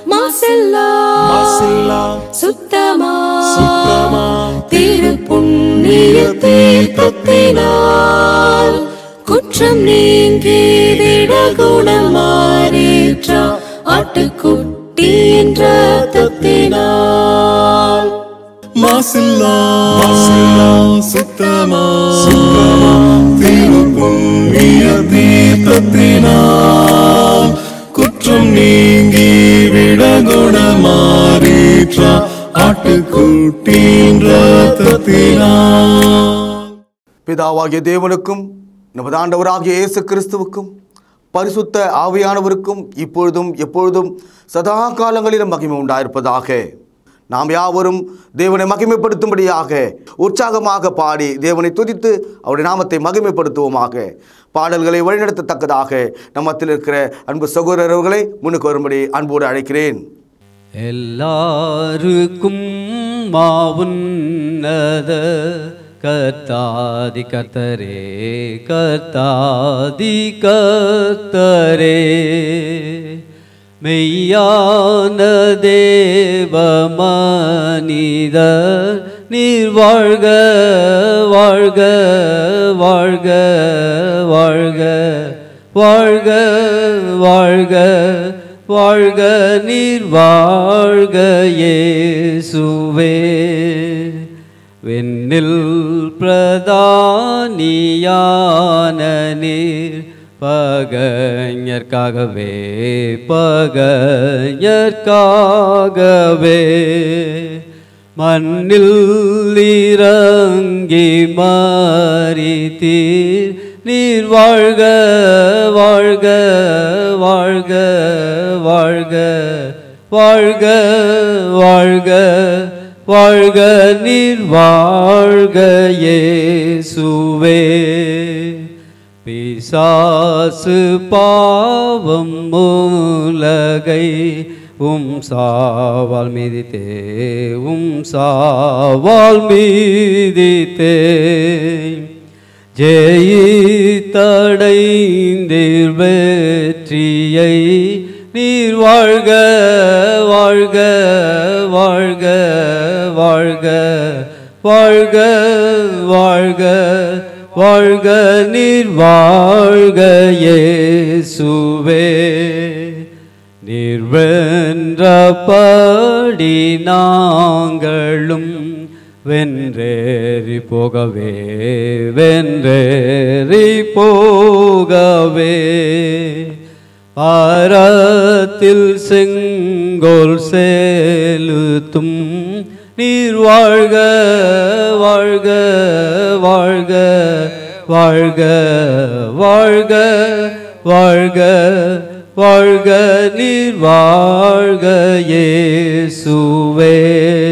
மாசில்லா மாசில்லா சுத்தமா சுத்தமா திரு புண்ணிய தீர்த்தத்தினால் குற்றம் நீங்கி விட குணம் மாறேற்ற ஆட்டுக்குட்டி என்ற தத்தினால் மாசில்லா மாசில்லா சுத்தமா சுத்தமா திருப்புண்ணிய தீர்த்தத்தினால் குற்றம் நீங்கி விட குணமாறீற்ற ஆட்டுக்குட்டின் ரத்தத்தினால் பிதாவாகிய தேவனுக்கும் நமது ஆண்டவராகிய இயேசு கிறிஸ்துவுக்கும் பரிசுத்த ஆவியானவருக்கும் இப்பொழுதும் எப்பொழுதும் சதா காலங்களிலும் மகிமை உண்டாயிருப்பதாக நாம் யாவரும் தேவனை மகிமைப்படுத்தும்படியாக உற்சாகமாக பாடி தேவனை துதித்து அவருடைய நாமத்தை மகிமைப்படுத்துவோமாக பாடல்களை வழிநடத்தத்தக்கதாக நம்மத்தில் இருக்கிற அன்பு சகோதரர்களை முன்னுக்கு வரும்படி அன்போடு அழைக்கிறேன் எல்லாருக்கும் மாவுன்னத கர்த்தாதி கர்த்தரே கர்த்தாதி கர்த்தரே மெய்யான தேவ மனிதர் நீர் வாழ்க வாழ்க வாழ்க வாழ்க வாழ்க வாழ்க வாழ்க நீர் வாழ்க இயேசுவே வெண்ணில் பிரதானியான நீர் பகைஞர்க்காகவே பகைஞர்க்காகவே மண்ணில் இறங்கி மாறித்தீர் நீர் வாழ்க வாழ்க வாழ்க வாழ்க வாழ்க வாழ்க வாழ்க நீர் வாழ்க இயேசுவே பிசாசு பாவம் மூலகை உம் சாவால் மீதித்தே உம் சாவால் மீதித்தே ஜெயித்தடைந்தீர் வெற்றியை நீர் வாழ்க வாழ்க வாழ்க வாழ்க வாழ்க வாழ்க வாழ்க நீர் வாழ்க இயேசுவே நீர் வென்றபடி நாங்களும் வென்றேறி போகவே வென்றேறி போகவே பாரத்தில் செங்கோல் செலுத்தும் நீர் வாழ்க வாழ்க வாழ்க வாழ்க வாழ்க வாழ்க வாழ்க நீர் வாழ்க இயேசுவே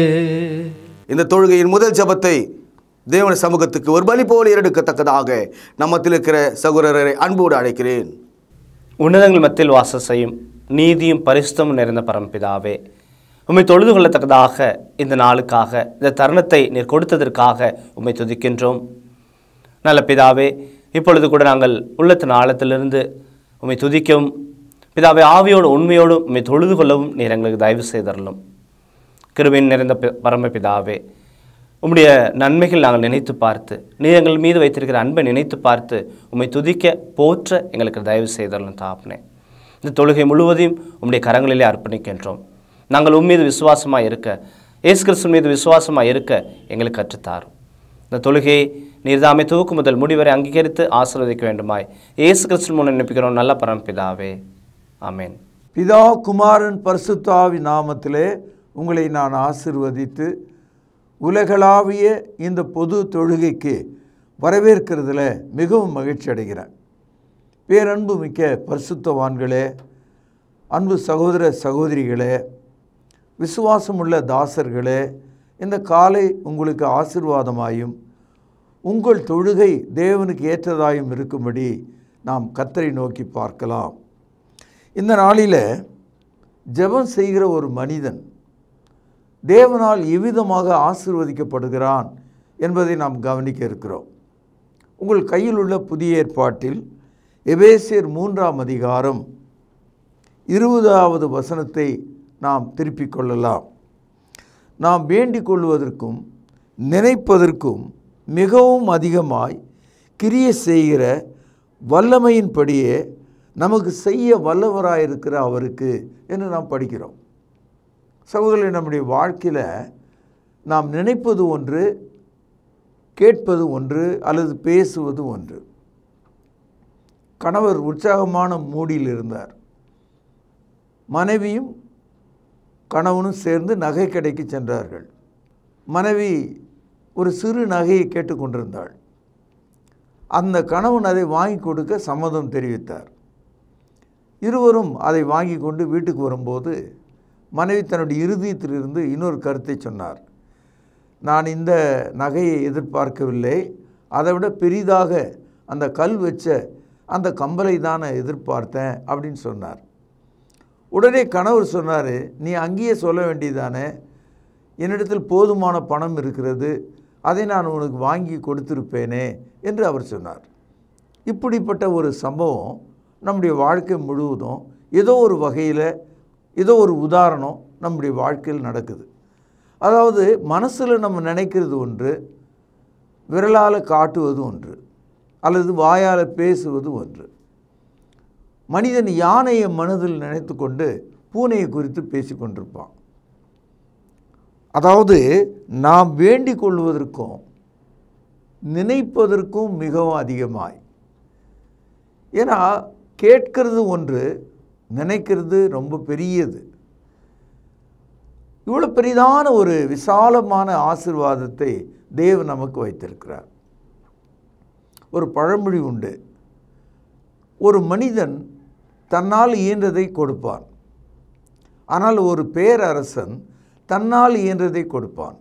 இந்த தொழுகையின் முதல் ஜெபத்தை தேவன சமூகத்துக்கு ஒரு பலி போல ஏறெடுக்கத்தக்கதாக நம்மத்தில் இருக்கிற சகோதரரை அன்போடு அழைக்கிறேன் உன்னதங்கள் மத்தியில் வாசம் செய்யும் நீதியும் பரிசுத்தமும் நிறைந்த பரம்பிதாவே உம்மை தொழுது கொள்ளத்தக்கதாக இந்த நாளுக்காக இந்த தருணத்தை நீர் கொடுத்ததற்காக உம்மை துதிக்கின்றோம் நல்ல பிதாவே இப்பொழுது கூட நாங்கள் உள்ளத்தின் ஆழத்திலிருந்து உம்மை துதிக்கவும் பிதாவே ஆவியோடு உண்மையோடும் உம்மை தொழுது கொள்ளவும் நீர் எங்களுக்கு தயவு செய்தரலும் கிருபையின் நிறைந்த பி- பரமபிதாவே உம்முடைய நன்மைகள் நாங்கள் நினைத்து பார்த்து நீர் எங்கள் மீது வைத்திருக்கிற அன்பை நினைத்து பார்த்து உம்மை துதிக்க போற்ற எங்களுக்கு தயவு செய்தரலும் தாப்னே இந்த தொழுகை முழுவதையும் உம்முடைய கரங்களிலே அர்ப்பணிக்கின்றோம் நாங்கள் உம் மீது விசுவாசமாக இருக்க இயேசு கிறிஸ்து மீது விசுவாசமாக இருக்க எங்களுக்கு கற்றுத்தாரும் இந்த தொழுகையை நீர்தாமே துவக்கு முதல் முடிவரை அங்கீகரித்து ஆசீர்வதிக்க வேண்டுமாய் இயேசு கிறிஸ்து முன் நினைப்பிக்கிறோம் நல்ல பரமபிதாவே ஆமென் பிதா குமாரன் பரிசுத்தாவி நாமத்திலே உங்களை நான் ஆசிர்வதித்து உலகளாவிய இந்த பொது தொழுகைக்கு வரவேற்கிறதுல மிகவும் மகிழ்ச்சி அடைகிறேன் பேரன்பு மிக்க பரிசுத்தவான்களே அன்பு சகோதர சகோதரிகளே விசுவாசமுள்ள தாசர்களே இந்த காலை உங்களுக்கு ஆசிர்வாதமாயும் உங்கள் தொழுகை தேவனுக்கு ஏற்றதாயும் இருக்கும்படி நாம் கத்தரை நோக்கி பார்க்கலாம் இந்த நாளில் ஜெபம் செய்கிற ஒரு மனிதன் தேவனால் எவ்விதமாக ஆசிர்வதிக்கப்படுகிறான் என்பதை நாம் கவனிக்க இருக்கிறோம் உங்கள் கையில் உள்ள புதிய ஏற்பாட்டில் எபேசியர் மூன்றாம் அதிகாரம் இருபதாவது வசனத்தை நாம் திருப்பிக் கொள்ளலாம் நாம் வேண்டிக் கொள்வதற்கும் நினைப்பதற்கும் மிகவும் அதிகமாய் கிரியை செய்கிற வல்லமையின்படியே நமக்கு செய்ய வல்லவராயிருக்கிற அவருக்கு என்று நாம் படிக்கிறோம் சகோதரர்களே நம்முடைய வாழ்க்கையில் நாம் நினைப்பது ஒன்று கேட்பது ஒன்று அல்லது பேசுவது ஒன்று கணவர் உற்சாகமான மூடியில் இருந்தார் மனைவியும் கணவனும் சேர்ந்து நகை கடைக்கு சென்றார்கள் மனைவி ஒரு சிறு நகையை கேட்டுக்கொண்டிருந்தாள் அந்த கணவன் அதை வாங்கி கொடுக்க சம்மதம் தெரிவித்தார் இருவரும் அதை வாங்கி கொண்டு வீட்டுக்கு வரும்போது மனைவி தன்னுடைய இருதயத்திலிருந்து இன்னொரு கருத்தை சொன்னார் நான் இந்த நகையை எதிர்பார்க்கவில்லை அதை விட பெரிதாக அந்த கல் வச்ச அந்த கம்பலை தான் நான் எதிர்பார்த்தேன் அப்படின்னு சொன்னார் உடனே கணவர் சொன்னார் நீ அங்கேயே சொல்ல வேண்டியதானே என்னிடத்தில் போதுமான பணம் இருக்கிறது அதை நான் உனக்கு வாங்கி கொடுத்திருப்பேனே என்று அவர் சொன்னார் இப்படிப்பட்ட ஒரு சம்பவம் நம்முடைய வாழ்க்கை முழுவதும் ஏதோ ஒரு வகையில் ஏதோ ஒரு உதாரணம் நம்முடைய வாழ்க்கையில் நடக்குது அதாவது மனசில் நம்ம நினைக்கிறது ஒன்று விரலால் காட்டுவது ஒன்று அல்லது வாயால் பேசுவது ஒன்று மனிதன் யானையை மனதில் நினைத்து கொண்டு பூனையை குறித்து பேசி கொண்டிருப்பான் அதாவது நாம் வேண்டிக் கொள்வதற்கும் நினைப்பதற்கும் மிகவும் அதிகமாய் ஏன்னா கேட்கிறது ஒன்று நினைக்கிறது ரொம்ப பெரியது இவ்வளோ பெரிதான ஒரு விசாலமான ஆசிர்வாதத்தை தேவன் நமக்கு வைத்திருக்கிறார் ஒரு பழமொழி உண்டு ஒரு மனிதன் தன்னால் இயன்றதை கொடுப்பான் ஆனால் ஒரு பேரரசன் தன்னால் இயன்றதை கொடுப்பான்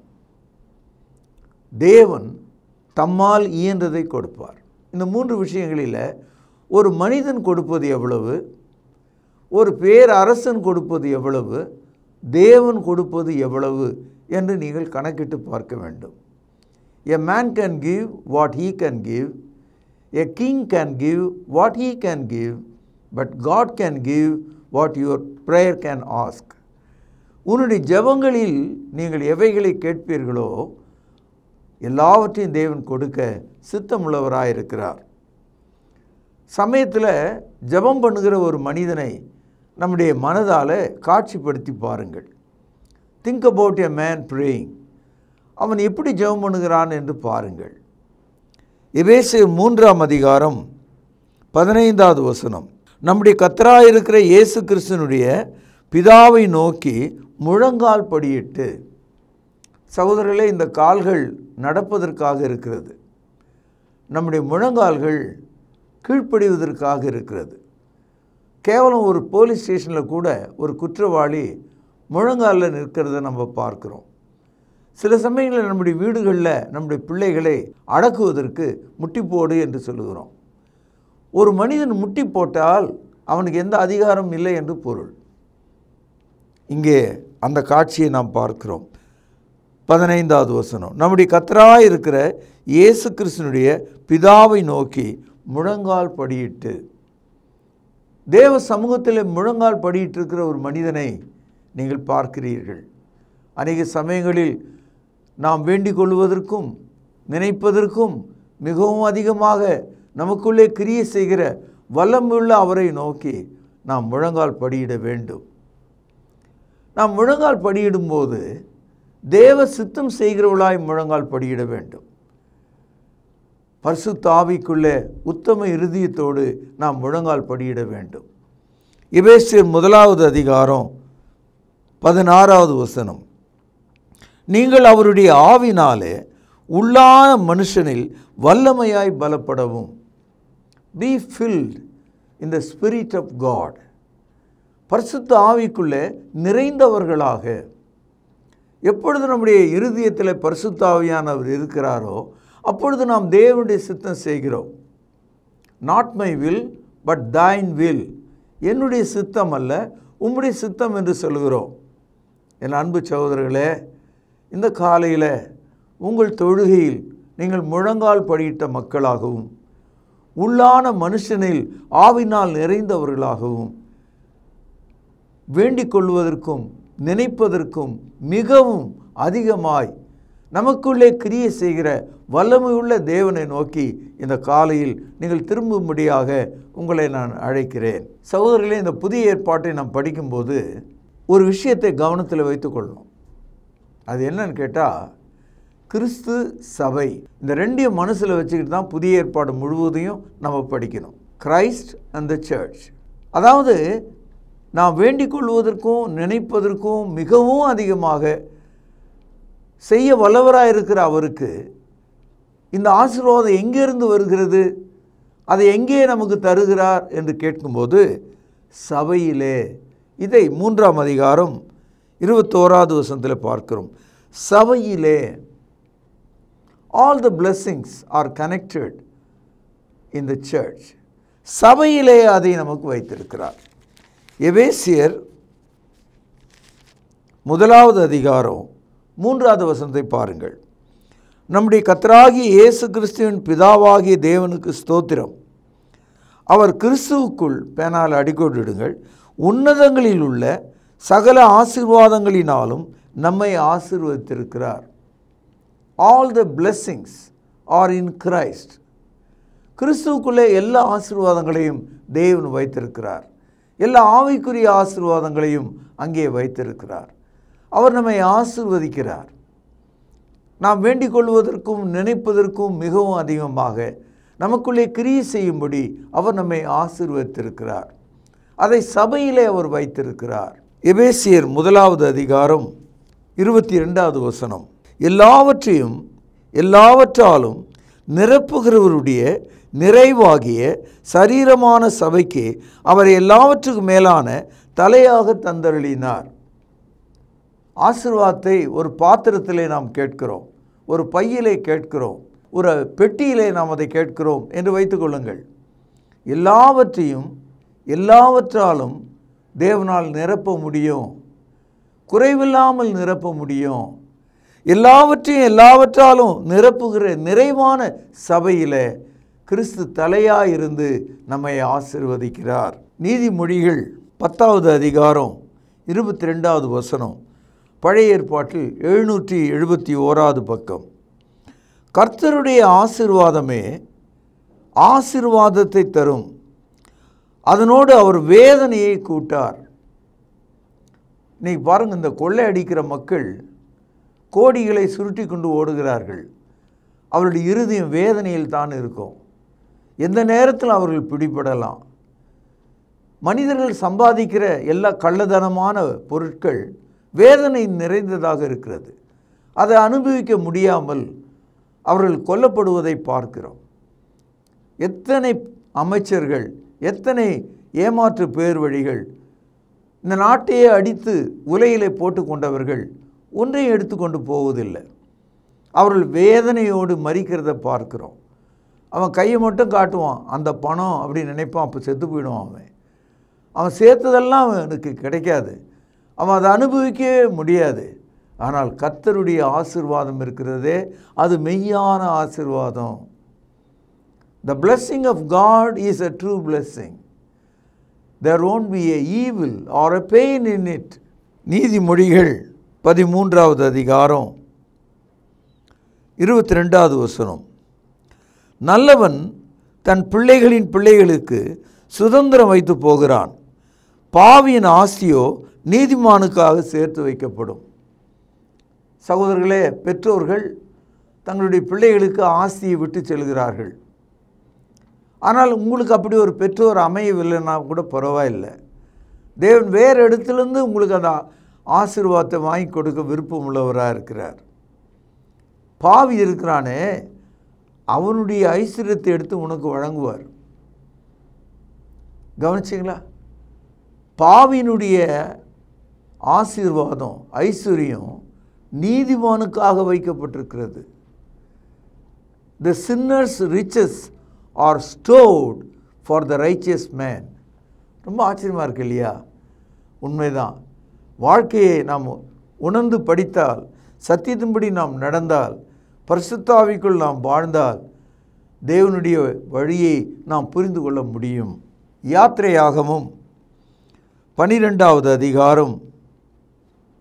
தேவன் தம்மால் இயன்றதை கொடுப்பார் இந்த மூன்று விஷயங்களில் ஒரு மனிதன் கொடுப்பது எவ்வளவு ஒரு பேரரசன் கொடுப்பது எவ்வளவு தேவன் கொடுப்பது எவ்வளவு என்று நீங்கள் கணக்கிட்டு பார்க்க வேண்டும் a man can give what he can give a king can give what he can give but God can give what your prayer can ask உன்னுடைய ஜெபங்களில் நீங்கள் எவைகளை கேட்பீர்களோ எல்லாவற்றையும் தேவன் கொடுக்க சித்தமுள்ளவராயிருக்கிறார் சமயத்தில் ஜெபம் பண்ணுகிற ஒரு மனிதனை நம்முடைய மனதால் காட்சிப்படுத்தி பாருங்கள் think about a man praying அவன் எப்படி ஜெபம் பண்ணுகிறான் என்று பாருங்கள் எபேசு மூன்றாம் அதிகாரம் பதினைந்தாவது வசனம் நம்முடைய கத்தராயிருக்கிற இயேசு கிறிஸ்தனுடைய பிதாவை நோக்கி முழங்கால் படியிட்டு சகோதரர்களே இந்த கால்கள் நடப்பதற்காக இருக்கிறது நம்முடைய முழங்கால்கள் கீழ்ப்படிவதற்காக இருக்கிறது கேவலம் ஒரு போலீஸ் ஸ்டேஷனில் கூட ஒரு குற்றவாளி முழங்காலில் நிற்கிறத நம்ம பார்க்குறோம் சில சமயங்களில் நம்முடைய வீடுகளில் நம்முடைய பிள்ளைகளை அடக்குவதற்கு முட்டி போடு என்று சொல்லுகிறோம் ஒரு மனிதன் முட்டி போட்டால் அவனுக்கு எந்த அதிகாரம் இல்லை என்று பொருள் இங்கே அந்த காட்சியை நாம் பார்க்கிறோம் பதினைந்தாவது வசனம் நம்முடைய கத்தராய் இருக்கிற இயேசு கிறிஸ்தனுடைய பிதாவை நோக்கி முழங்கால் படியிட்டு தேவ சமூகத்தில் முழங்கால் படியிட்டு இருக்கிற ஒரு மனிதனை நீங்கள் பார்க்கிறீர்கள் அநேக சமயங்களில் நாம் வேண்டிக் கொள்வதற்கும் நினைப்பதற்கும் மிகவும் அதிகமாக நமக்குள்ளே கிரியை செய்கிற வல்லமுள்ள அவரை நோக்கி நாம் முழங்கால் படியிட வேண்டும் நாம் முழங்கால் படியிடும்போது தேவ சித்தம் செய்கிறவளாய் முழங்கால் படியிட வேண்டும் பரிசுத்த ஆவிக்குள்ளே உத்தம இருதயத்தோடு நாம் முழங்கால் படியிட வேண்டும் எபேசியர் முதலாவது அதிகாரம் பதினாறாவது வசனம் நீங்கள் அவருடைய ஆவினாலே உள்ளான மனுஷனில் வல்லமையாய் பலப்படவும் be filled in the spirit of God பரிசுத்த ஆவிக்குள்ளே நிறைந்தவர்களாக எப்பொழுது நம்முடைய இருதயத்தில் பரிசுத்த ஆவியானவர் இருக்கிறாரோ அப்பொழுது நாம் தேவனுடைய சித்தம் செய்கிறோம் not my will but thine will என்னுடைய சித்தம் அல்ல உம்முடைய சித்தம் என்று சொல்கிறோம் என் அன்பு சகோதரர்களே இந்த காலையில் உங்கள் தொழுகையில் நீங்கள் முழங்கால் படியிட்ட மக்களாகவும் உள்ளான மனுஷனில் ஆவினால் நிறைந்தவர்களாகவும் வேண்டிக் கொள்வதற்கும் நினைப்பதற்கும் மிகவும் அதிகமாய் நமக்குள்ளே கிரியை செய்கிற வல்லமையுள்ள தேவனை நோக்கி இந்த காலையில் நீங்கள் திரும்பும்படியாக உங்களை நான் அழைக்கிறேன் சகோதரர்களே இந்த புதிய ஏற்பாட்டை நாம் படிக்கும்போது ஒரு விஷயத்தை கவனத்தில் வைத்துக்கொள்ளணும் அது என்னன்னு கேட்டால் கிறிஸ்து சபை இந்த ரெண்டையும் மனசில் வச்சுக்கிட்டு தான் புதிய ஏற்பாடு முழுவதையும் நம்ம படிக்கணும் கிரைஸ்ட் அண்ட் த சர்ச் அதாவது நாம் வேண்டிக் கொள்வதற்கும் நினைப்பதற்கும் மிகவும் அதிகமாக செய்ய வல்லவராக இருக்கிற அவருக்கு இந்த ஆசீர்வாதம் எங்கேருந்து வருகிறது அதை எங்கே நமக்கு தருகிறார் என்று கேட்கும்போது சபையிலே இதை மூன்றாம் அதிகாரம் இருபத்தோராவது வசனத்தில் பார்க்கிறோம் சபையிலே all the blessings are connected in the church சபையிலே அதை நமக்கு வைத்திருக்கிறார் எபேசியர் முதலாவது அதிகாரம் மூன்றாவது வசனத்தை பாருங்கள் நம்முடைய கத்தராகிய இயேசு கிறிஸ்துவின் பிதாவாகிய தேவனுக்கு ஸ்தோத்திரம் அவர் கிறிஸ்துவுக்குள் பேனால் அடிக்கோடிடுங்கள் உன்னதங்களில் உள்ள சகல ஆசீர்வாதங்களினாலும் நம்மை ஆசீர்வதித்திருக்கிறார் all the blessings are in Christ கிறிஸ்துவுக்குள்ளே எல்லா ஆசீர்வாதங்களையும் தேவன் வைத்திருக்கிறார் எல்லா ஆவிக்குரிய ஆசீர்வாதங்களையும் அங்கே வைத்திருக்கிறார் அவர் நம்மை ஆசீர்வதிக்கிறார் நாம் வேண்டிக் கொள்வதற்கும் நினைப்பதற்கும் மிகவும் அதிகமாக நமக்குள்ளே கிரியை செய்யும்படி அவர் நம்மை ஆசீர்வதித்திருக்கிறார் அதை சபையிலே அவர் வைத்திருக்கிறார் எபேசியர் முதலாவது அதிகாரம் இருபத்தி ரெண்டாவது வசனம் எல்லாவற்றையும் எல்லாவற்றாலும் நிரப்புகிறவருடைய நிறைவாகிய சரீரமான சபைக்கு அவர் எல்லாவற்றுக்கும் மேலான தலையாக தந்தருளினார் ஆசீர்வாதத்தை ஒரு பாத்திரத்திலே நாம் கேட்கிறோம் ஒரு பையிலே கேட்கிறோம் ஒரு பெட்டியிலே நாம் அதை கேட்கிறோம் என்று வைத்துக்கொள்ளுங்கள் எல்லாவற்றையும் எல்லாவற்றாலும் தேவனால் நிரப்ப முடியும் குறைவில்லாமல் நிரப்ப முடியும் எல்லாவற்றையும் எல்லாவற்றாலும் நிரப்புகிற நிறைவான சபையில் கிறிஸ்து தலையாக இருந்து நம்மை ஆசிர்வதிக்கிறார் நீதிமொழிகள் பத்தாவது அதிகாரம் இருபத்தி ரெண்டாவது வசனம் பழைய ஏற்பாட்டில் எழுநூற்றி எழுபத்தி ஓராவது பக்கம் கர்த்தருடைய ஆசிர்வாதமே ஆசிர்வாதத்தை தரும் அதனோடு அவர் வேதனையை கூட்டார் இன்னைக்கு பாருங்கள் இந்த கொள்ளை அடிக்கிற மக்கள் கோடிகளை சுருட்டி கொண்டு ஓடுகிறார்கள் அவருடைய இருதயம் வேதனையில் தான் இருக்கும் எந்த நேரத்தில் அவர்கள் பிடிபடலாம் மனிதர்கள் சம்பாதிக்கிற எல்லா கள்ளதனமான பொருட்கள் வேதனை நிறைந்ததாக இருக்கிறது அதை அனுபவிக்க முடியாமல் அவர்கள் கொல்லப்படுவதை பார்க்கிறோம் எத்தனை அமைச்சர்கள் எத்தனை ஏமாற்று பேர் வழிகள் இந்த நாட்டையே அடித்து உலையிலே போட்டு கொண்டவர்கள் ஒன்றையும் எடுத்துக்கொண்டு போவதில்லை அவர்கள் வேதனையோடு மறிக்கிறத பார்க்கிறோம் அவன் கையை மட்டும் காட்டுவான் அந்த பணம் அப்படின்னு நினைப்பான் அப்போ செத்து போயிடுவான் அவன் அவன் சேர்த்ததெல்லாம் அவனுக்கு கிடைக்காது அவன் அதை அனுபவிக்கவே முடியாது ஆனால் கர்த்தருடைய ஆசிர்வாதம் இருக்கிறதே அது மெய்யான ஆசிர்வாதம் த blessing of God is a true blessing there won't be a evil or a pain in it நீதிமொழிகள் பதிமூன்றாவது அதிகாரம் இருபத்தி ரெண்டாவது வசனம் நல்லவன் தன் பிள்ளைகளின் பிள்ளைகளுக்கு சுதந்திரம் வைத்து போகிறான் பாவியின் ஆஸ்தியோ நீதிமானுக்காக சேர்த்து வைக்கப்படும் சகோதரர்களே பெற்றோர்கள் தங்களுடைய பிள்ளைகளுக்கு ஆஸ்தியை விட்டு செல்கிறார்கள் ஆனால் உங்களுக்கு அப்படி ஒரு பெற்றோர் அமையவில்லைன்னா கூட பரவாயில்லை தேவன் வேறு இடத்துலேருந்து உங்களுக்கு அந்த ஆசீர்வாதத்தை வாங்கி கொடுக்க விருப்பம் உள்ளவராக இருக்கிறார் பாவி இருக்கிறானே அவனுடைய ஐஸ்வர்யத்தை எடுத்து உனக்கு வழங்குவார் கவனிச்சிங்களா பாவியினுடைய ஆசீர்வாதம் ஐஸ்வர்யம் நீதிமானுக்காக வைக்கப்பட்டிருக்கிறது the sinners riches are stored for the righteous man ரொம்ப ஆச்சரியமாக இருக்கு இல்லையா உண்மைதான் வாழ்க்கையை நாம் உணர்ந்து படித்தால் சத்தியத்தின்படி நாம் நடந்தால் பரிசுத்தாவிக்குள் நாம் வாழ்ந்தால் தேவனுடைய வழியை நாம் புரிந்து கொள்ள முடியும் யாத்திரையாகமும் பனிரெண்டாவது அதிகாரம்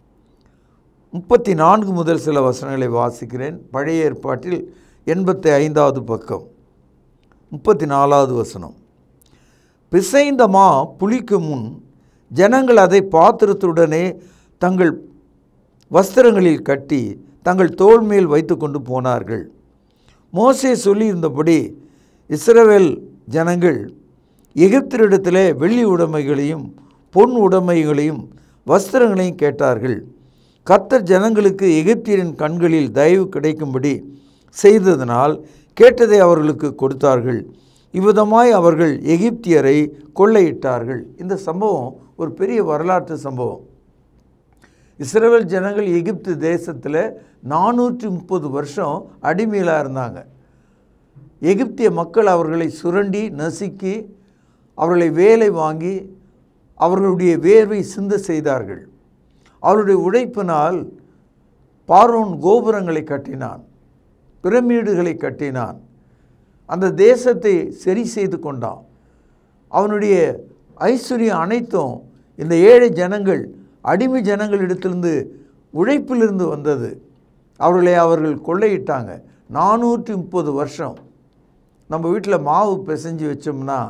முப்பத்தி நான்கு முதல் சில வசனங்களை வாசிக்கிறேன் பழைய ஏற்பாட்டில் எண்பத்தி ஐந்தாவது பக்கம் முப்பத்தி நாலாவது வசனம் பிசைந்த மா புளிக்கும் முன் ஜனங்கள் அதை பாத்திரத்துடனே தங்கள் வஸ்திரங்களில் கட்டி தங்கள் தோள் மேல் வைத்து கொண்டு போனார்கள் மோசே சொல்லியிருந்தபடி இஸ்ரவேல் ஜனங்கள் எகிப்தரிடத்திலே வெள்ளி உடைமைகளையும் பொன் உடைமைகளையும் வஸ்திரங்களையும் கேட்டார்கள் கர்த்தர் ஜனங்களுக்கு எகிப்தியரின் கண்களில் தயவு கிடைக்கும்படி செய்ததனால் கேட்டதை அவர்களுக்கு கொடுத்தார்கள் இவ்விதமாய் அவர்கள் எகிப்தியரை கொள்ளையிட்டார்கள் இந்த சம்பவம் ஒரு பெரிய வரலாற்று சம்பவம் இஸ்ரேல் ஜனங்கள் எகிப்து தேசத்தில் நானூற்றி முப்பது வருஷம் அடிமையிலாக இருந்தாங்க எகிப்திய மக்கள் அவர்களை சுரண்டி நசுக்கி அவர்களை வேலை வாங்கி அவர்களுடைய வேர்வை சிந்த செய்தார்கள் அவருடைய உழைப்பினால் பார்வோன் கோபுரங்களை கட்டினான் பிரமிடுகளை கட்டினான் அந்த தேசத்தை சரி செய்து கொண்டான் அவனுடைய ஐஸ்வர்யம் அனைத்தும் இந்த ஏழை ஜனங்கள் அடிமை ஜனங்களிடத்திலிருந்து உழைப்பிலிருந்து வந்தது அவர்களை அவர்கள் கொள்ளையிட்டாங்க நானூற்றி முப்பது வருஷம் நம்ம வீட்டில் மாவு பிசைஞ்சு வச்சோம்னா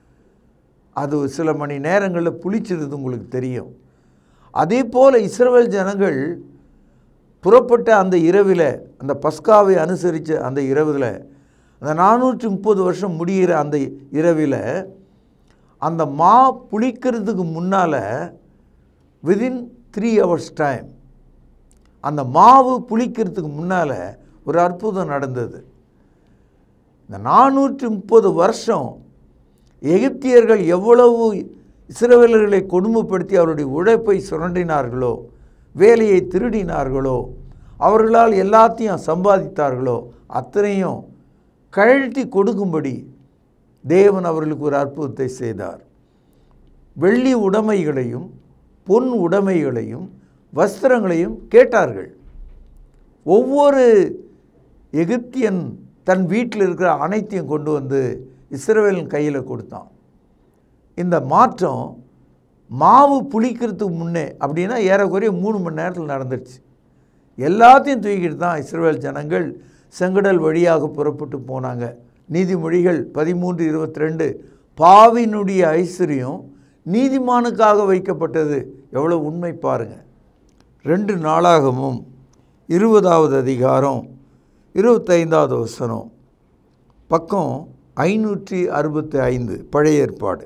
அது சில மணி நேரங்களில் புளிச்சிருது உங்களுக்கு தெரியும் அதே போல் இஸ்ரவேல் ஜனங்கள் புறப்பட்ட அந்த இரவில் அந்த பஸ்காவை அனுசரித்த அந்த இரவில் அந்த நானூற்றி முப்பது வருஷம் முடிகிற அந்த இரவில் அந்த மா புளிக்கிறதுக்கு முன்னால் விதின் த்ரீ ஹவர்ஸ் டைம் அந்த மாவு புளிக்கிறதுக்கு முன்னால் ஒரு அற்புதம் நடந்தது இந்த நானூற்றி முப்பது வருஷம் எகிப்தியர்கள் எவ்வளவு இஸ்ரவேலர்களை கொடுமைப்படுத்தி அவருடைய உழைப்பை சுரண்டினார்களோ வேலையை திருடினார்களோ அவர்களால் எல்லாத்தையும் சம்பாதித்தார்களோ அத்தனையும் கழட்டி கொடுக்கும்படி தேவன் அவர்களுக்கு ஒரு அற்புதத்தை செய்தார் வெள்ளி உடைமைகளையும் பொன் உடைமைகளையும் வஸ்திரங்களையும் கேட்டார்கள் ஒவ்வொரு எகிப்தியன் தன் வீட்டில் இருக்கிற அனைத்தையும் கொண்டு வந்து இஸ்ரவேலின் கையில் கொடுத்தான் இந்த மாற்றம் மாவு புளிக்கிறதுக்கு முன்னே அப்படின்னா ஏறக்குறைய மூணு மணி நேரத்தில் நடந்துடுச்சு எல்லாத்தையும் தூக்கிட்டு தான் இஸ்ரவேல் ஜனங்கள் செங்கடல் வழியாக புறப்பட்டு போனாங்க நீதிமொழிகள் பதிமூன்று இருபத்தி ரெண்டு பாவினுடைய ஐஸ்வர்யம் நீதிமானுக்காக வைக்கப்பட்டது எவ்வளோ உண்மை பாருங்கள் ரெண்டு நாளாகமும் இருபதாவது அதிகாரம் இருபத்தைந்தாவது வசனம் பக்கம் ஐநூற்றி அறுபத்தி ஐந்து பழைய ஏற்பாடு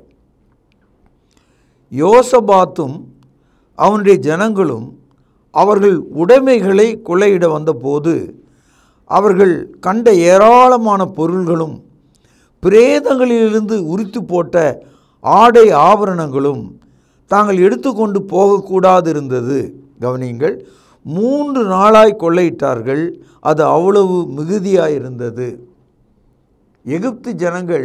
யோசபாத்தும் அவனுடைய ஜனங்களும் அவர்கள் உடைமைகளை கொள்ளையிட வந்தபோது அவர்கள் கண்ட ஏராளமான பொருள்களும் பிரேதங்களிலிருந்து உரித்து போட்ட ஆடை ஆபரணங்களும் தாங்கள் எடுத்துக்கொண்டு போகக்கூடாது இருந்தது கவனியுங்கள் மூன்று நாளாய் கொள்ளையிட்டார்கள் அது அவ்வளவு மிகுதியாக இருந்தது எகிப்து ஜனங்கள்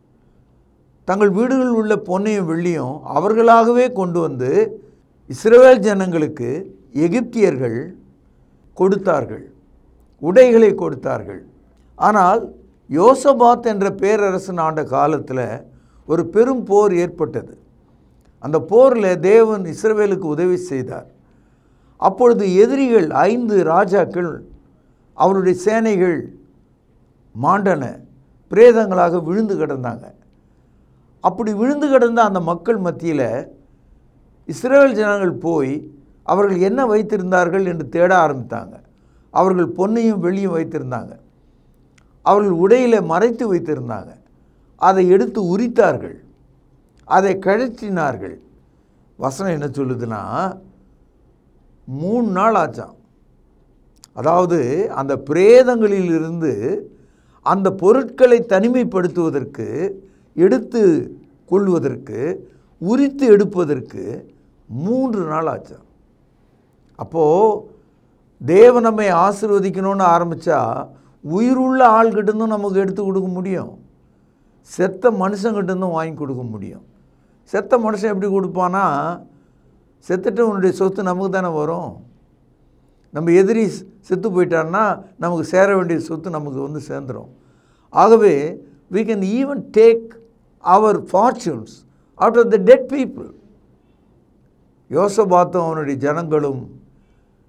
தங்கள் வீடுகளில் உள்ள பொன்னையும் வெள்ளியும் அவர்களாகவே கொண்டு வந்து இஸ்ரவேல் ஜனங்களுக்கு எகிப்தியர்கள் கொடுத்தார்கள் உடைகளை கொடுத்தார்கள் ஆனால் யோசபாத் என்ற பேரரசன் ஆண்ட காலத்தில் ஒரு பெரும் போர் ஏற்பட்டது அந்த போரில் தேவன் இஸ்ரவேலுக்கு உதவி செய்தார் அப்பொழுது எதிரிகள் ஐந்து ராஜாக்கள் அவருடைய சேனைகள் மாண்டன பிரேதங்களாக விழுந்து கிடந்தாங்க அப்படி விழுந்து கிடந்த அந்த மக்கள் மத்தியில் இஸ்ரேல் ஜனங்கள் போய் அவர்கள் என்ன வைத்திருந்தார்கள் என்று தேட ஆரம்பித்தாங்க அவர்கள் பொன்னையும் வெள்ளியும் வைத்திருந்தாங்க அவர்கள் உடையில் மறைத்து வைத்திருந்தாங்க அதை எடுத்து உரித்தார்கள் அதை கழற்றினார்கள் வசனம் என்ன சொல்லுதுன்னா மூணு நாள் ஆச்சாம் அதாவது அந்த பிரேதங்களிலிருந்து அந்த பொருட்களை தனிமைப்படுத்துவதற்கு எடுத்து கொள்வதற்கு உரித்து எடுப்பதற்கு மூன்று நாள் ஆச்சாம் அப்போது தேவன் நம்மை ஆசீர்வதிக்கணும்னு ஆரம்பித்தா உயிருள்ள ஆள்கிட்டேருந்தும் நமக்கு எடுத்து கொடுக்க முடியும் செத்த மனுஷங்கிட்டேருந்தும் வாங்கி கொடுக்க முடியும் செத்த மனுஷன் எப்படி கொடுப்பானா செத்துட்டு உன்னுடைய சொத்து நமக்கு தானே வரும் நம்ம எதிரி செத்து போயிட்டான்னா நமக்கு சேர வேண்டிய சொத்து நமக்கு வந்து சேர்ந்துடும் ஆகவே we can even take our fortunes out of the dead people யோசபாத்தும் அவனுடைய ஜனங்களும்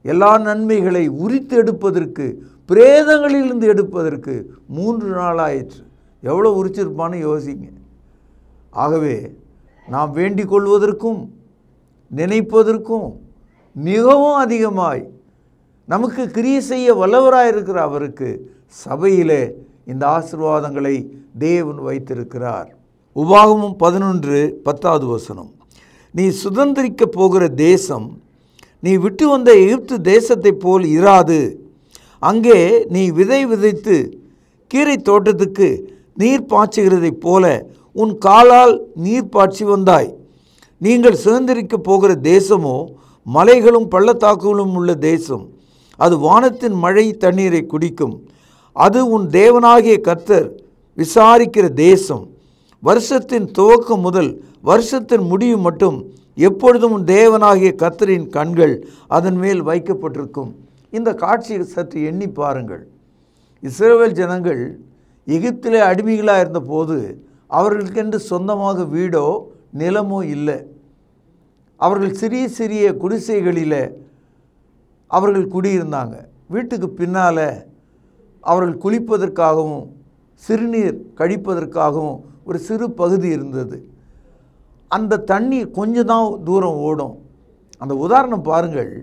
எல்லா நன்மைகளை உரித்து எடுப்பதற்கு பிரேதங்களிலிருந்து எடுப்பதற்கு மூன்று நாள் ஆயிற்று எவ்வளோ உரிச்சிருப்பான்னு யோசிங்க ஆகவே நாம் வேண்டிக் கொள்வதற்கும் நினைப்பதற்கும் மிகவும் அதிகமாய் நமக்கு கிரியை செய்ய வல்லவராயிருக்கிற அவருக்கு சபையிலே இந்த ஆசீர்வாதங்களை தேவன் வைத்திருக்கிறார் உபாகமும் பதினொன்று பத்தாவது வசனம் நீ சுதந்திரிக்க போகிற தேசம் நீ விட்டு வந்த எகிப்து தேசத்தைப் போல் இராது அங்கே நீ விதை விதைத்து கீரை தோட்டத்துக்கு நீர் பாய்ச்சுகிறதைப் போல உன் காலால் நீர் பாய்ச்சி வந்தாய் நீங்கள் சுதந்திரிக்க போகிற தேசமோ மலைகளும் பள்ளத்தாக்குகளும் உள்ள தேசம் அது வானத்தின் மழை தண்ணீரை குடிக்கும் அது உன் தேவனாகிய கர்த்தர் விசாரிக்கிற தேசம் வருஷத்தின் துவக்கம் முதல் வருஷத்தின் முடிவு மட்டும் எப்பொழுதும் உன் தேவனாகிய கர்த்தரின் கண்கள் அதன் மேல் வைக்கப்பட்டிருக்கும் இந்த காட்சியை சற்று எண்ணி பாருங்கள் இஸ்ரவேல் ஜனங்கள் எகிப்திலே அடிமைகளாக இருந்தபோது அவர்களுக்கென்று சொந்தமாக வீடோ நிலமோ இல்லை அவர்கள் சிறிய சிறிய குடிசைகளில் அவர்கள் குடியிருந்தாங்க வீட்டுக்கு பின்னால் அவர்கள் குளிப்பதற்காகவும் சிறுநீர் கழிப்பதற்காகவும் ஒரு சிறு பகுதி இருந்தது அந்த தண்ணீர் கொஞ்சம் தான் தூரம் ஓடும் அந்த உதாரணம் பாருங்கள்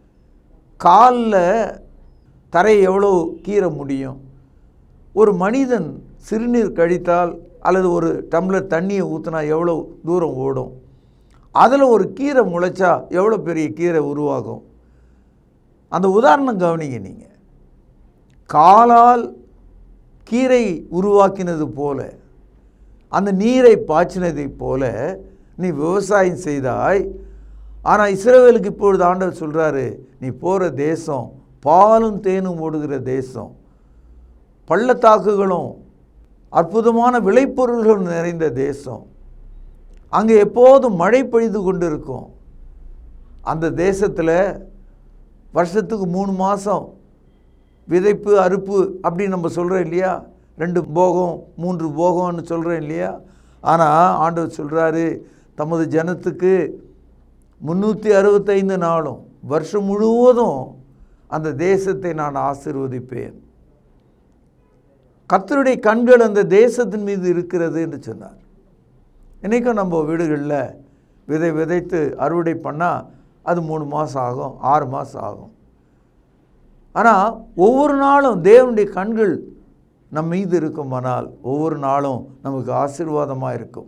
காலில் தரையை எவ்வளோ கீற முடியும் ஒரு மனிதன் சிறுநீர் கழித்தால் அல்லது ஒரு டம்ளர் தண்ணியை ஊற்றினா எவ்வளோ தூரம் ஓடும் அதில் ஒரு கீரை முளைச்சா எவ்வளோ பெரிய கீரை உருவாகும் அந்த உதாரணம் கவனிங்க நீங்கள் காலால் கீரை உருவாக்கினது போல அந்த நீரை பாய்ச்சினதைப் போல நீ விவசாயம் செய்தாய் ஆனால் இஸ்ரவேலுக்கு இப்பொழுது ஆண்டவர் சொல்கிறாரு நீ போகிற தேசம் பாலும் தேனும் ஓடுகிற தேசம் பள்ளத்தாக்குகளும் அற்புதமான விளைபொருள்களும் நிறைந்த தேசம் அங்கே எப்போதும் மழை பெய்து கொண்டு இருக்கும் அந்த தேசத்தில் வருஷத்துக்கு மூணு மாதம் விதைப்பு அறுப்பு அப்படின்னு நம்ம சொல்கிறோம் இல்லையா ரெண்டு போகம் மூன்று போகம்னு சொல்கிறோம் இல்லையா ஆனால் ஆண்டவர் சொல்கிறாரு தமது ஜனத்துக்கு முந்நூற்றி அறுபத்தைந்து நாளும் வருஷம் முழுவதும் அந்த தேசத்தை நான் ஆசீர்வதிப்பேன் கர்த்தருடைய கண்கள் அந்த தேசத்தின் மீது இருக்கிறது என்று சொன்னார் இன்றைக்கும் நம்ம வீடுகளில் விதை விதைத்து அறுவடை பண்ணால் அது மூணு மாதம் ஆகும் ஆறு மாதம் ஆகும் ஆனால் ஒவ்வொரு நாளும் தேவனுடைய கண்கள் நம் மீது இருக்குமானால் ஒவ்வொரு நாளும் நமக்கு ஆசீர்வாதமாக இருக்கும்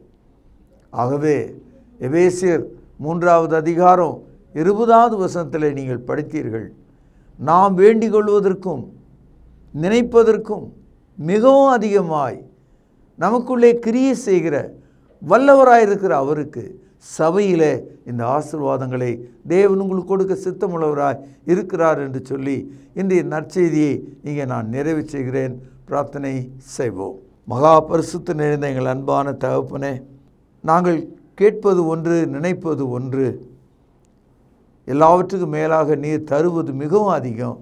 ஆகவே எபேசியர் மூன்றாவது அதிகாரம் இருபதாவது வசனத்தில் நீங்கள் படித்தீர்கள் நாம் வேண்டிக் கொள்வதற்கும் நினைப்பதற்கும் மிகவும் அதிகமாய் நமக்குள்ளே கிரியை செய்கிற வல்லவராயிருக்கிற அவருக்கு சபையிலே இந்த ஆசீர்வாதங்களை தேவன் உங்களுக்கு கொடுக்க சித்தமுள்ளவராய் இருக்கிறார் என்று சொல்லி இன்றைய நற்செய்தியை இங்கே நான் நிறைவு செய்கிறேன் பிரார்த்தனை செய்வோம் மகா பரிசுத்த நிறைந்த எங்கள் அன்பான தகப்பனே நாங்கள் கேட்பது ஒன்று நினைப்பது ஒன்று எல்லாவற்றுக்கும் மேலாக நீர் தருவது மிகவும் அதிகம்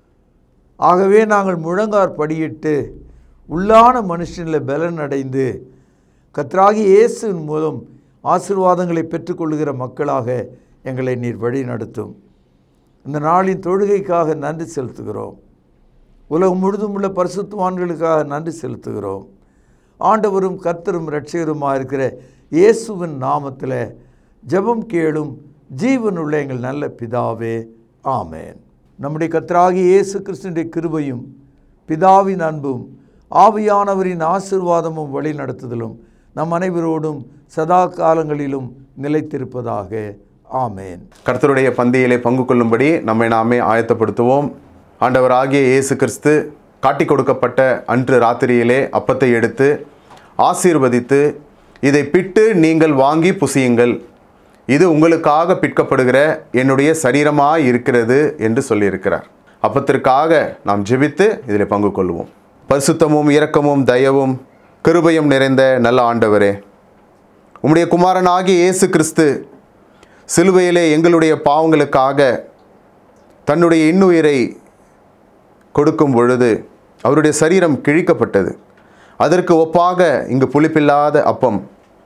ஆகவே நாங்கள் முழங்கார் படியிட்டு உள்ளான மனுஷனில் பலன் அடைந்து கத்ராகி இயேசுவின் மூலம் ஆசீர்வாதங்களை பெற்றுக்கொள்கிற மக்களாக எங்களை நீர் வழி நடத்தும் இந்த நாளின் தொழுகைக்காக நன்றி செலுத்துகிறோம் உலகம் முழுதும் உள்ள பரிசுத்தவான்களுக்காக நன்றி செலுத்துகிறோம் ஆண்டவரும் கர்த்தரும் இரட்சகருமாக இருக்கிற இயேசுவின் நாமத்தில் ஜெபம் கேளும் ஜீவனுள்ள எங்கள் நல்ல பிதாவே ஆமேன் நம்முடைய கர்த்தராகிய இயேசு கிறிஸ்துடைய கிருபையும் பிதாவின் அன்பும் ஆவியானவரின் ஆசீர்வாதமும் வழி நடத்துதலும் நம் அனைவரோடும் சதா காலங்களிலும் நிலைத்திருப்பதாக ஆமேன் கர்த்தருடைய பந்தியிலே பங்கு கொள்ளும்படி நம்மை நாமே ஆயத்தப்படுத்துவோம் ஆண்டவராகிய இயேசு கிறிஸ்து காட்டிக் கொடுக்கப்பட்ட அன்று ராத்திரியிலே அப்பத்தை எடுத்து ஆசீர்வதித்து இதை பிட்டு நீங்கள் வாங்கி புசியுங்கள் இது உங்களுக்காக பிற்கப்படுகிற என்னுடைய சரீரமாய் இருக்கிறது என்று சொல்லியிருக்கிறார் அப்பத்திற்காக நாம் ஜெபித்து இதில் பங்கு கொள்வோம் பரிசுத்தமும் இரக்கமும் தயவும் கிருபையும் நிறைந்த நல்ல ஆண்டவரே உம்முடைய குமாரனாகிய இயேசு கிறிஸ்து சிலுவையிலே எங்களுடைய பாவங்களுக்காக தன்னுடைய இன்னுயிரை கொடுக்கும் பொழுது அவருடைய சரீரம் கிழிக்கப்பட்டது அதற்கு ஒப்பாக இங்கு புளிப்பில்லாத அப்பம்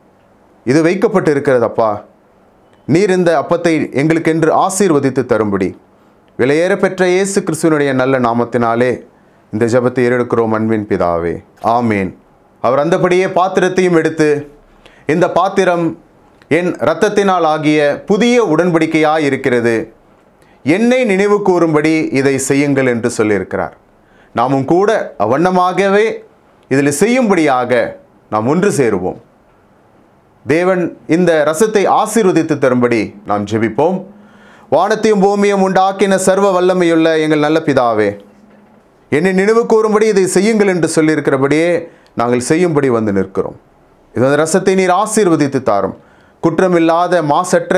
இது வைக்கப்பட்டு இருக்கிறது அப்பா நீர் இந்த அப்பத்தை எங்களுக்கென்று ஆசீர்வதித்து தரும்படி விலையேற பெற்ற இயேசு கிறிஸ்துவனுடைய நல்ல நாமத்தினாலே இந்த ஜெபத்தை ஏறெடுக்கிறோம் அன்பின் பிதாவே ஆமேன் அவர் அந்தபடியே பாத்திரத்தையும் எடுத்து இந்த பாத்திரம் என் இரத்தத்தினால் ஆகிய புதிய உடன்படிக்கையாய் இருக்கிறது என்னை நினைவு கூறும்படி இதை செய்யுங்கள் என்று சொல்லியிருக்கிறார் நாமும் கூட அவ்வண்ணமாகவே இதில் செய்யும்படியாக நாம் ஒன்று சேருவோம் தேவன் இந்த ரசத்தை ஆசீர்வதித்து தரும்படி நாம் ஜெபிப்போம் வானத்தையும் பூமியும் உண்டாக்கின சர்வ வல்லமையுள்ள எங்கள் நல்ல பிதாவே என்னை நினைவு கூறும்படி இதை செய்யுங்கள் என்று சொல்லியிருக்கிறபடியே நாங்கள் செய்யும்படி வந்து நிற்கிறோம் இது அந்த ரசத்தை நீர் ஆசீர்வதித்து தாரும் குற்றமில்லாத மாசற்ற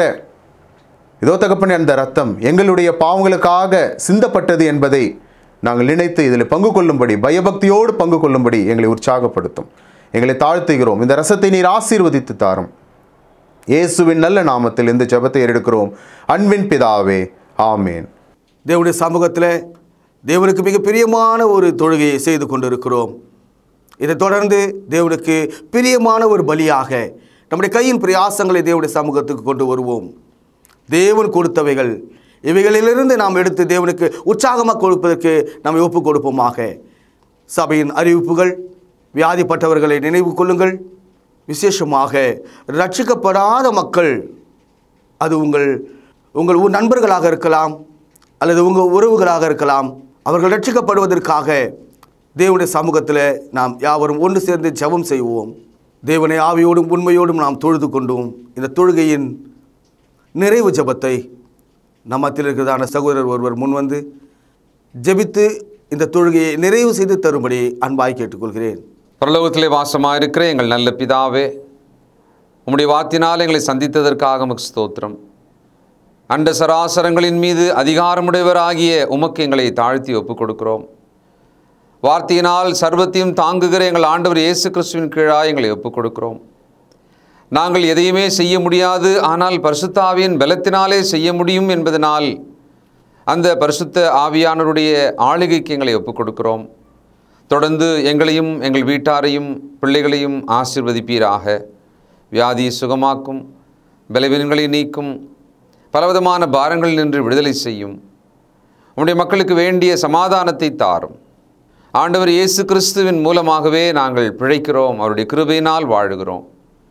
இதோ தகப்பனே அந்த ரத்தம் எங்களுடைய பாவங்களுக்காக சிந்தப்பட்டது என்பதை நாங்கள் நினைத்து இதில் பங்கு கொள்ளும்படி பயபக்தியோடு பங்கு கொள்ளும்படி எங்களை உற்சாகப்படுத்தும் எங்களை தாழ்த்துகிறோம் இந்த ரசத்தை நீர் ஆசீர்வதித்து தாரும் இயேசுவின் நல்ல நாமத்தில் இந்த ஜெபத்தை ஏறெடுக்கிறோம் அன்பின் பிதாவே ஆமேன் தேவனுடைய சமூகத்தில் தேவனுக்கு மிக பிரியமான ஒரு தொழுகையை செய்து கொண்டிருக்கிறோம் இதை தொடர்ந்து தேவனுக்கு பிரியமான ஒரு பலியாக நம்முடைய கையின் பிரயாசங்களை தேவனுடைய சமூகத்துக்கு கொண்டு வருவோம் தேவன் கொடுத்தவைகள் இவைகளிலிருந்து நாம் எடுத்து தேவனுக்கு உற்சாகமாக கொடுப்பதற்கு நாம் ஒப்புக் கொடுப்போமாக சபையின் அறிவிப்புகள் வியாதிப்பட்டவர்களை நினைவு கொள்ளுங்கள் விசேஷமாக ரட்சிக்கப்படாத மக்கள் அது உங்கள் உங்கள் ஊர் நண்பர்களாக இருக்கலாம் அல்லது உங்கள் உறவுகளாக இருக்கலாம் அவர்கள் ரட்சிக்கப்படுவதற்காக தேவனுடைய சமூகத்தில் நாம் யாவரும் ஒன்று சேர்ந்து ஜெபம் செய்வோம் தேவனை ஆவியோடும் உண்மையோடும் நாம் தொழுது கொண்டோம் இந்த தொழுகையின் நிறைவு ஜெபத்தை நம்மத்தில் இருக்கிறதான சகோதரர் ஒருவர் முன்வந்து ஜெபித்து இந்த தொழுகையை நிறைவு செய்து தரும்படி அன்பாய் கேட்டுக்கொள்கிறேன் பரலோகத்திலே வாசமாயிருக்கிற எங்கள் நல்ல பிதாவே உம்முடைய வாத்தினால் எங்களை சந்தித்ததற்காக உமக்கு ஸ்தோத்திரம் அண்ட சராசரங்களின் மீது அதிகாரமுடையவராகிய உமக்கு எங்களை தாழ்த்தி ஒப்புக் கொடுக்கிறோம் வார்த்தையினால் சர்வத்தையும் தாங்குகிற எங்கள் ஆண்டவர் இயேசு கிறிஸ்துவின் கீழாக எங்களை ஒப்புக் கொடுக்கிறோம் நாங்கள் எதையுமே செய்ய முடியாது ஆனால் பரிசுத்த ஆவியின் பலத்தினாலே செய்ய முடியும் என்பதனால் அந்த பரிசுத்த ஆவியானவருடைய ஆளுகைக்கு எங்களை ஒப்புக் கொடுக்கிறோம் தொடர்ந்து எங்களையும் எங்கள் வீட்டாரையும் பிள்ளைகளையும் ஆசிர்வதிப்பீராக வியாதியை சுகமாக்கும் பலவீனங்களை நீக்கும் பலவிதமான பாரங்களில் நின்று விடுதலை செய்யும் உம்முடைய மக்களுக்கு வேண்டிய சமாதானத்தை தாரும் ஆண்டவர் இயேசு கிறிஸ்துவின் மூலமாகவே நாங்கள் பிழைக்கிறோம் அவருடைய கிருபையினால் வாழுகிறோம்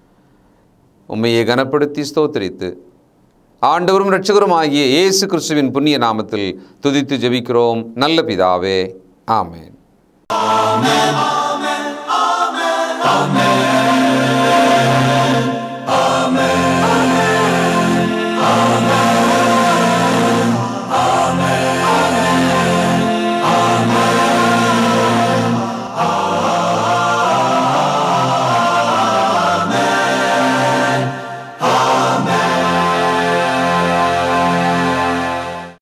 உம்மையை கனப்படுத்தி ஸ்தோத்திரித்து ஆண்டவரும் இரட்சகரும் ஆகிய இயேசு கிறிஸ்துவின் புண்ணிய நாமத்தில் துதித்து ஜெபிக்கிறோம் நல்ல பிதாவே ஆமென் Amen.